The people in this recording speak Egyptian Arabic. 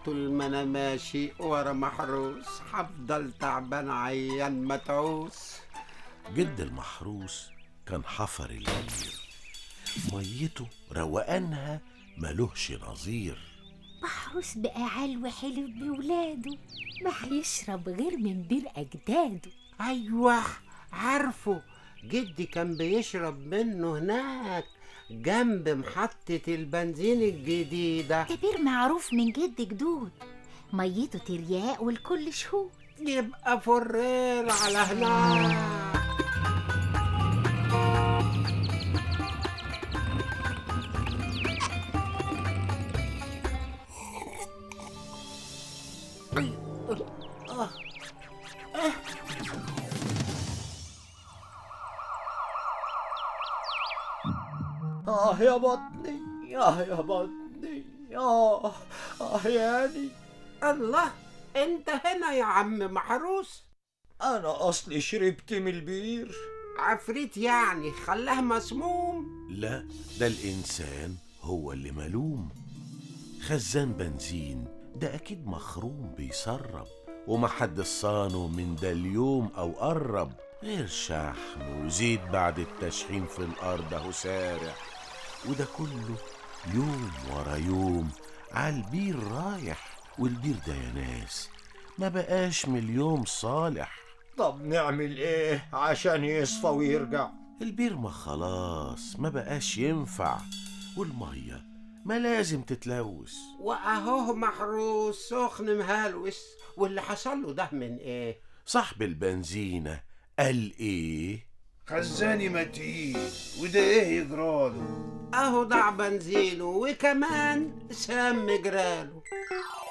طول ما انا ماشي ورا محروس هفضل تعبان عيان متعوس جد المحروس كان حفر البير ميته روقانها ملهش نظير محروس بقى علو حلو بولاده ما هيشرب غير من بير أجداده ايوه عارفه جدي كان بيشرب منه هناك جنب محطة البنزين الجديدة ده بير معروف من جد جدود ميته ترياق والكل شهود يبقى فرير على هناك آه يا بطني آه يا بطني آه آه يعني الله انت هنا يا عم محروس أنا أصلي شربت من البير عفريت يعني خلاه مسموم لا ده الإنسان هو اللي ملوم خزان بنزين ده أكيد مخروم بيسرب ومحد صانه من ده اليوم أو قرب غير شحن وزيت بعد التشحين في الأرض أهو سارع وده كله يوم ورا يوم عالبير رايح والبير ده يا ناس ما بقاش من اليوم صالح طب نعمل إيه عشان يصفى ويرجع البير ما خلاص ما بقاش ينفع والمية ما لازم تتلوث واهو محروس سخن مهلوس واللي حصل له ده من ايه صاحب البنزينة قال ايه خزاني متين وده ايه يجراله اهو ضاع بنزينه وكمان سام جراله